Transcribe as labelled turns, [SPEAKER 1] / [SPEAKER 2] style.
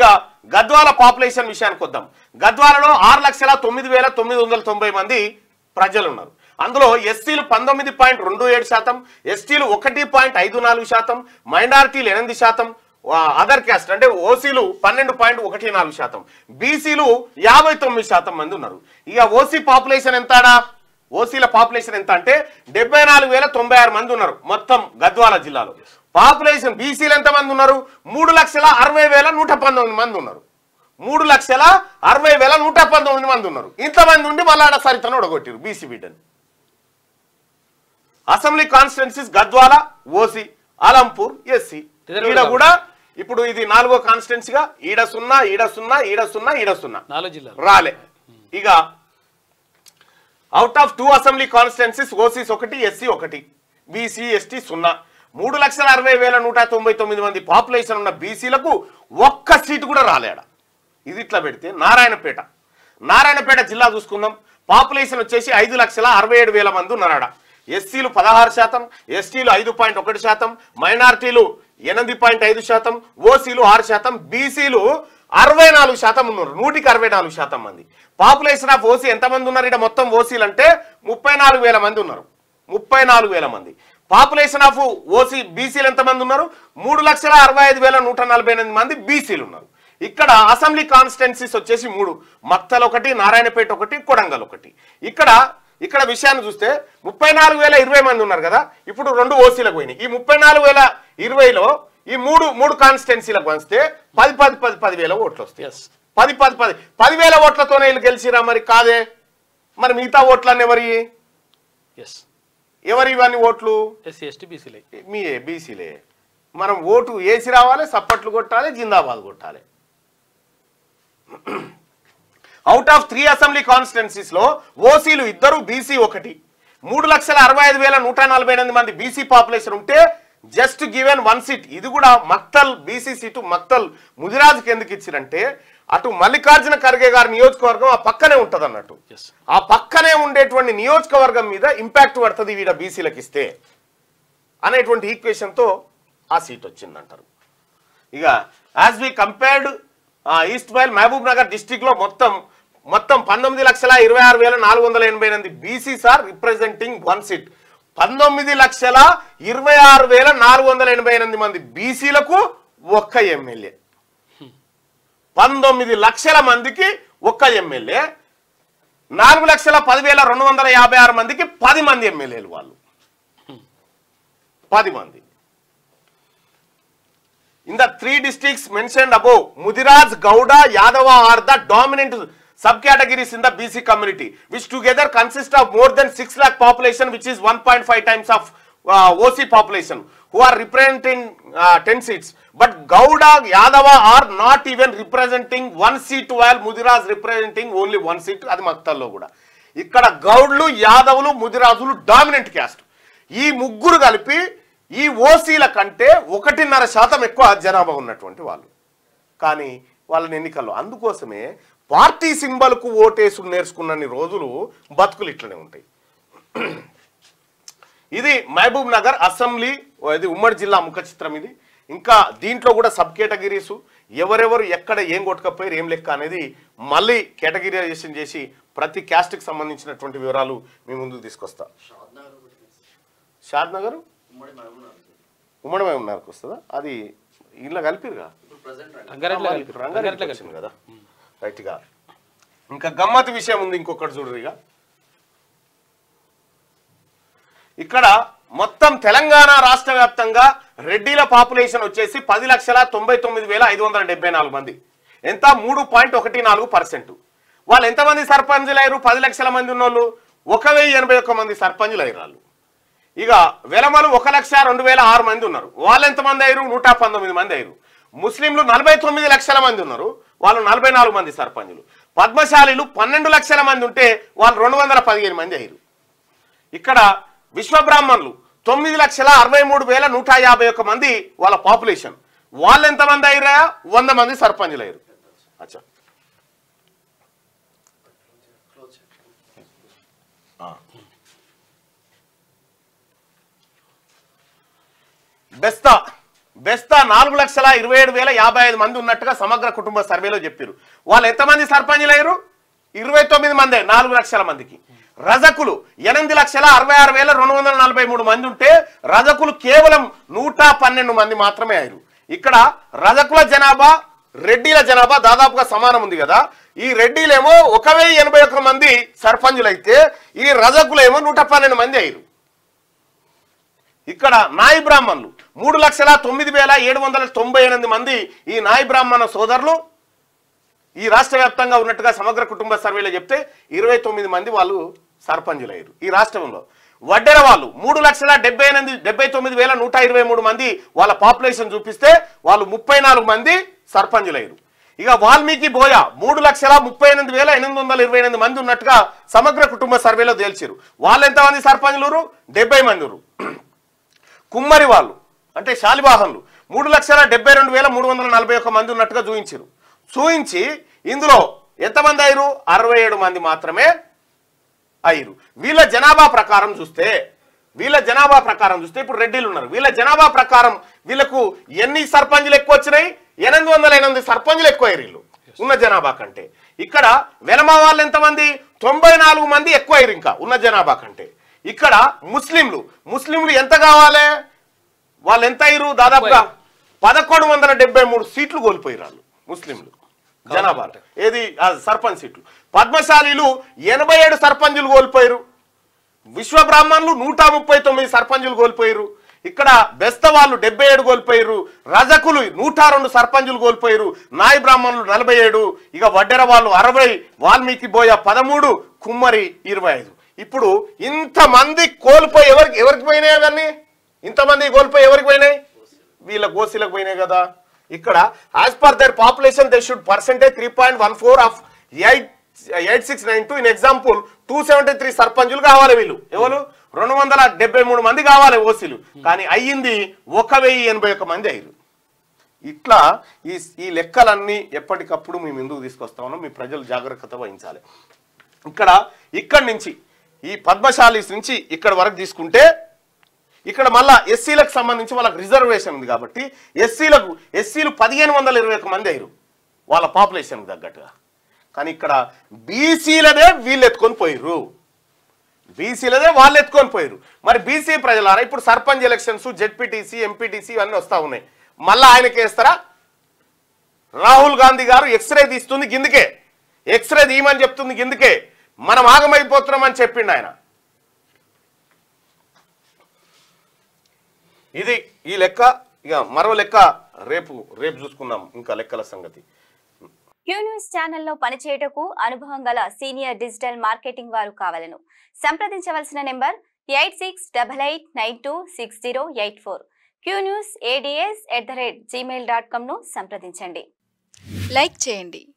[SPEAKER 1] ఇక గద్వాల పాపులేషన్ విషయానికి వద్దాం గద్వాలలో ఆరు లక్షల తొమ్మిది వేల తొమ్మిది వందల తొంభై మంది ప్రజలు ఉన్నారు అందులో ఎస్సీలు పంతొమ్మిది పాయింట్ రెండు ఏడు శాతం ఎస్టీలు ఒకటి పాయింట్ ఐదు నాలుగు శాతం మైనారిటీలు ఎనిమిది శాతం అదర్ క్యాస్ట్ అంటే ఓసీలు పన్నెండు పాయింట్ ఒకటి నాలుగు శాతం బీసీలు యాభై తొమ్మిది శాతం మంది ఉన్నారు ఇక ఓసీ పాపులేషన్ ఎంతాడా ఓసీల పాపులేషన్ ఎంత అంటే డెబ్బై నాలుగు వేల తొంభై ఆరు మంది ఉన్నారు మొత్తం గద్వాల జిల్లాలో పాపులేషన్ బీసీలు ఎంత మంది ఉన్నారు మూడు లక్షల అరవై వేల నూట పంతొమ్మిది మంది ఉన్నారు మూడు లక్షల అరవై వేల నూట పంతొమ్మిది మంది ఉన్నారు ఇంతమంది ఉండి మళ్ళీ ఆడ సరితను ఒడగొట్టారు బీసీ బిడ్డని assembly constituencies Gadwal OC Alampur SC
[SPEAKER 2] reserve
[SPEAKER 1] ఈడ కూడా ఇప్పుడు ఇది నాలుగో కాన్స్టిట్యున్సీగా ఈడ సున్నా ఈడ సున్నా ఈడ సున్నా ఈడ సున్నా
[SPEAKER 2] నాలుగు జిల్లాలు
[SPEAKER 1] రాలే ఇక out of two assembly constituencies OCs ఒకటి ఎస్సీ ఒకటి బీసీ ఎస్టీ సున్నా మూడు లక్షల అరవై వేల నూట తొంభై తొమ్మిది మంది పాపులేషన్ ఉన్న బీసీలకు ఒక్క సీటు కూడా రాలేడ ఇది ఇట్లా పెడితే నారాయణపేట నారాయణపేట జిల్లా చూసుకుందాం పాపులేషన్ వచ్చేసి ఐదు లక్షల అరవై ఏడు వేల మంది ఉన్నారాడ ఎస్సీలు పదహారు శాతం ఎస్టీలు ఐదు పాయింట్ ఒకటి శాతం మైనార్టీలు ఎనిమిది పాయింట్ ఐదు శాతం ఓసీలు ఆరు శాతం బీసీలు అరవై నాలుగు శాతం ఉన్నారు నూటికి అరవై నాలుగు శాతం మంది పాపులేషన్ ఆఫ్ ఓసీ ఎంతమంది ఉన్నారు ఇక్కడ మొత్తం ఓసీలు అంటే ముప్పై నాలుగు వేల మంది ఉన్నారు ముప్పై నాలుగు వేల మంది పాపులేషన్ ఆఫ్ ఓసీ బీసీలు ఎంతమంది ఉన్నారు మూడు లక్షల అరవై ఐదు వేల నూట నలభై ఎనిమిది మంది బీసీలు ఉన్నారు ఇక్కడ అసెంబ్లీ కాన్స్టిట్యున్సీస్ వచ్చేసి మూడు మక్తల్ ఒకటి నారాయణపేట ఒకటి కొడంగల్ ఒకటి ఇక్కడ ఇక్కడ విషయాన్ని చూస్తే ముప్పై నాలుగు వేల ఇరవై మంది ఉన్నారు కదా ఇప్పుడు రెండు ఓసీలకు పోయినాయి ఈ ముప్పై నాలుగు వేల ఇరవైలో ఈ మూడు మూడు కాన్స్టిట్యున్సీలకు పంచితే పది పది పది పది వేల ఓట్లు వస్తాయి
[SPEAKER 2] ఎస్
[SPEAKER 1] పది పది పది పదివేల ఓట్లతోనే వీళ్ళు గెలిచిరా మరి కాదే మరి మిగతా ఓట్లన్నీ ఎవరి
[SPEAKER 2] ఎస్
[SPEAKER 1] ఎవరి ఇవన్నీ ఓట్లు
[SPEAKER 2] ఎస్సీ ఎస్టీ బీసీలే
[SPEAKER 1] మీ బీసీలే మనం ఓటు వేసి రావాలి సప్పట్లు కొట్టాలి జిందాబాద్ కొట్టాలి out of three assembly constituencies లో ఓసీలు ఇద్దరు బీసీ ఒకటి మూడు లక్షల అరవై ఐదు వేల నూట నలభై ఎనిమిది మంది బీసీ పాపులేషన్ ఉంటే జస్ట్ గివెన్ వన్ సీట్ ఇది కూడా మక్తల్ బీసీ సీటు మక్తల్ ముదిరాజుకి ఎందుకు ఇచ్చిరంటే అటు మల్లికార్జున ఖర్గే గారి నియోజకవర్గం ఆ పక్కనే ఉంటది అన్నట్టు
[SPEAKER 2] ఎస్
[SPEAKER 1] ఆ పక్కనే ఉండేటువంటి నియోజకవర్గం మీద ఇంపాక్ట్ పడుతుంది వీడ బీసీలకు ఇస్తే అనేటువంటి ఈక్వేషన్తో ఆ సీట్ వచ్చిందంటారు ఇక as we compared erstwhile Mahabubnagar district లో మొత్తం మొత్తం పంతొమ్మిది లక్షల ఇరవై ఆరు వేల నాలుగు వందల ఎనభై ఎనిమిది BCs are representing one seat పంతొమ్మిది లక్షల ఇరవై ఆరు వేల నాలుగు వందల ఎనభై ఎనిమిది మంది బీసీలకు ఒక్క ఎమ్మెల్యే పంతొమ్మిది లక్షల మందికి ఒక్క ఎమ్మెల్యే నాలుగు లక్షల పదివేల రెండు వందల యాభై ఆరు మందికి పది మంది ఎమ్మెల్యేలు వాళ్ళు పది మంది In the three districts mentioned above, Mudiraj, Gauda, Yadava are the dominant subcategories in the BC community, which together consist of more than 6 lakh population, which is 1.5 times of uh, OC population, who are representing uh, 10 seats. But Gauda, Yadava are not even representing one seat, while Mudiraj representing only one seat. అది మక్తల్లో కూడా ఇక్కడ గౌడ్లు యాదవులు ముదిరాజులు dominant caste ఈ ముగ్గురు కలిపి ఈ ఓసీల కంటే ఒకటిన్నర శాతం ఎక్కువ జనాభా ఉన్నటువంటి వాళ్ళు కానీ వాళ్ళని ఎన్నికల్లో అందుకోసమే పార్టీ సింబల్కు ఓటేసు నేర్చుకున్నన్ని రోజులు బతుకులు ఇట్లనే ఉంటాయి ఇది మహబూబ్ నగర్ అసెంబ్లీ ఇది ఉమ్మడి జిల్లా ముఖ చిత్రం ఇది ఇంకా దీంట్లో కూడా సబ్ కేటగిరీస్ ఎవరెవరు ఎక్కడ ఏం కొట్టుకపోయారు ఏం లెక్క అనేది మళ్ళీ కేటగిరైజేషన్ చేసి ప్రతి క్యాస్ట్కి సంబంధించినటువంటి వివరాలు మీ ముందుకు తీసుకొస్తా షాద్ నగర్ ఉమ్మడి మహబూబ్ నగర్కి వస్తుందా అది ఇలా కలిపిరుగా
[SPEAKER 2] రంగారెడ్డిలో
[SPEAKER 1] వాళ్ళు
[SPEAKER 2] కలిపి
[SPEAKER 1] రంగారెడ్డికి
[SPEAKER 2] రంగారెడ్డిలో
[SPEAKER 1] వచ్చింది కదా రైట్గా ఇంకా గమ్మత్ విషయం ఉంది ఇంకొకటి చూడరు ఇక ఇక్కడ మొత్తం తెలంగాణ రాష్ట్ర వ్యాప్తంగా రెడ్డిల పాపులేషన్ వచ్చేసి పది లక్షల తొంభై తొమ్మిది వేల ఐదు వందల డెబ్బై నాలుగు మంది ఎంత మూడు పాయింట్ ఒకటి నాలుగు పర్సెంట్ వాళ్ళు ఎంతమంది సర్పంచులు అయ్యారు పది లక్షల మంది ఉన్నోళ్ళు ఒక వెయ్యి ఎనభై ఒక్క మంది సర్పంచులు అయ్యారు వాళ్ళు ఇక వెలమలు ఒక లక్ష రెండు వేల ఆరు మంది ఉన్నారు వాళ్ళు ఎంతమంది అయ్యారు నూట పంతొమ్మిది మంది అయ్యారు ముస్లింలు నలభై తొమ్మిది లక్షల మంది ఉన్నారు వాళ్ళు నలభై నాలుగు మంది సర్పంచులు పద్మశాలీలు పన్నెండు లక్షల మంది ఉంటే వాళ్ళు రెండు వందల పదిహేను మంది అయ్యారు ఇక్కడ విశ్వబ్రాహ్మణులు తొమ్మిది లక్షల అరవై మూడు వేల నూట యాభై ఒక్క మంది వాళ్ళ పాపులేషన్ వాళ్ళు ఎంతమంది అయ్యారా వంద మంది సర్పంచులు అయ్యారు అచ్చా ఆ. బెస్తా బెస్తా నాలుగు లక్షల ఇరవై ఏడు వేల యాభై ఐదు మంది ఉన్నట్టుగా సమగ్ర కుటుంబ సర్వేలో చెప్పారు వాళ్ళు ఎంతమంది సర్పంచులు అయ్యారు ఇరవై తొమ్మిది మందే నాలుగు లక్షల మందికి రజకులు ఎనిమిది లక్షల అరవై ఆరు వేల రెండు వందల నలభై మూడు మంది ఉంటే రజకులు కేవలం నూట పన్నెండు మంది మాత్రమే అయ్యారు ఇక్కడ రజకుల జనాభా రెడ్డిల జనాభా దాదాపుగా సమానం ఉంది కదా ఈ రెడ్డిలేమో ఒక వెయ్యి ఎనభై ఒక్క మంది సర్పంచులైతే ఈ రజకులేమో నూట పన్నెండు మంది అయ్యారు ఇక్కడ నాయి బ్రాహ్మణులు మూడు లక్షల తొమ్మిది వేల ఏడు వందల తొంభై ఎనిమిది మంది ఈ నాయి బ్రాహ్మణ సోదరులు ఈ రాష్ట్ర వ్యాప్తంగా ఉన్నట్టుగా సమగ్ర కుటుంబ సర్వేలో చెప్తే ఇరవై తొమ్మిది మంది వాళ్ళు సర్పంచులయ్యారు ఈ రాష్ట్రంలో వడ్డెర వాళ్ళు మూడు లక్షల డెబ్బై ఎనిమిది డెబ్బై తొమ్మిది వేల నూట ఇరవై మూడు మంది వాళ్ళ పాపులేషన్ చూపిస్తే వాళ్ళు ముప్పై నాలుగు మంది సర్పంచులయ్యారు ఇక వాల్మీకి బోయ మూడు లక్షల ముప్పై ఎనిమిది వేల ఎనిమిది వందల ఇరవై ఎనిమిది మంది ఉన్నట్టుగా సమగ్ర కుటుంబ సర్వేలో తేల్చారు వాళ్ళు ఎంతమంది సర్పంచులు డెబ్బై మంది కుమ్మరి వాళ్ళు అంటే శాలివాహనులు మూడు లక్షల డెబ్బై రెండు వేల మూడు వందల నలభై ఒక్క మంది ఉన్నట్టుగా చూయించారు చూయించి ఇందులో ఎంతమంది అయ్యారు అరవై ఏడు మంది మాత్రమే అయ్యారు వీళ్ళ జనాభా ప్రకారం చూస్తే వీళ్ళ జనాభా ప్రకారం చూస్తే ఇప్పుడు రెడ్డిలు ఉన్నారు వీళ్ళ జనాభా ప్రకారం వీళ్ళకు ఎన్ని సర్పంచులు ఎక్కువ వచ్చినాయి ఎనిమిది వందల ఎనిమిది సర్పంచులు ఎక్కువ అయ్యారు వీళ్ళు ఉన్న జనాభా కంటే ఇక్కడ వెనమ వాళ్ళు ఎంతమంది తొంభై నాలుగు మంది ఎక్కువ అయ్యారు ఇంకా ఉన్న జనాభా కంటే ఇక్కడ ముస్లింలు ముస్లింలు ఎంత కావాలి వాళ్ళు ఎంత అయ్యారు దాదాపుగా పదకొండు వందల డెబ్బై మూడు సీట్లు కోల్పోయారు వాళ్ళు ముస్లింలు జనాభా ఏది ఆ సర్పంచ్ సీట్లు పద్మశాలీలు ఎనభై ఏడు సర్పంచులు కోల్పోయారు విశ్వ బ్రాహ్మణులు నూట ముప్పై తొమ్మిది సర్పంచులు కోల్పోయారు ఇక్కడ బెస్త వాళ్ళు డెబ్బై ఏడు కోల్పోయారు రజకులు నూట రెండు సర్పంచులు కోల్పోయారు నాయి బ్రాహ్మణులు నలభై ఏడు ఇక వడ్డెర వాళ్ళు అరవై వాల్మీకి బోయ పదమూడు కుమ్మరి ఇరవై ఐదు ఇప్పుడు ఇంతమంది కోల్పోయి ఎవరికి ఎవరికి పోయినాయి అవన్నీ ఇంతమంది కోల్పోయి ఎవరికి పోయినాయి వీళ్ళ గోసీలకు పోయినాయి కదా ఇక్కడ as per their population they should percentage three point one four of eight eight six nine two in example two seventy three సర్పంచులు కావాలి వీళ్ళు ఎవరు రెండు వందల డెబ్బై మూడు మంది కావాలి ఓసీలు కానీ అయ్యింది ఒక వెయ్యి ఎనభై ఒక్క మంది అయ్యారు ఇట్లా ఈ ఈ లెక్కలన్నీ ఎప్పటికప్పుడు మేము ఎందుకు తీసుకొస్తా ఉన్నాం మీ ప్రజలు జాగ్రత్త వహించాలి ఇక్కడ ఇక్కడి నుంచి ఈ పద్మశాలీస్ నుంచి ఇక్కడ వరకు తీసుకుంటే ఇక్కడ మళ్ళా ఎస్సీలకు సంబంధించి వాళ్ళకి రిజర్వేషన్ ఉంది కాబట్టి ఎస్సీలకు ఎస్సీలు పదిహేను వందల ఇరవై ఒక్క మంది అయ్యారు వాళ్ళ పాపులేషన్కి తగ్గట్టుగా కానీ ఇక్కడ బీసీలదే వీళ్ళు ఎత్తుకొని పోయిర్రు బీసీలదే వాళ్ళు ఎత్తుకొని పోయారు మరి బీసీ ప్రజలారా ఇప్పుడు సర్పంచ్ ఎలక్షన్స్ జెడ్పీటీసీ ఎంపీటీసీ ఇవన్నీ వస్తా ఉన్నాయి మళ్ళీ ఆయనకి వేస్తారా రాహుల్ గాంధీ గారు ఎక్స్రే తీస్తుంది గిందుకే ఎక్స్రే తీయమని చెప్తుంది గిందుకే మనం ఆగమైపోతున్నామని చెప్పిండు ఆయన ఇది ఈ లెక్క ఇక మరో లెక్క రేపు రేపు చూసుకుందాం ఇంకా లెక్కల సంగతి
[SPEAKER 3] క్యూ న్యూస్ ఛానల్లో పనిచేయటకు అనుభవం గల సీనియర్ డిజిటల్ మార్కెటింగ్ వారు కావాలను సంప్రదించవలసిన number eight six double eight nine two six zero eight four Q news ADS at the rate Gmail dot కామ్ను సంప్రదించండి
[SPEAKER 4] లైక్ చేయండి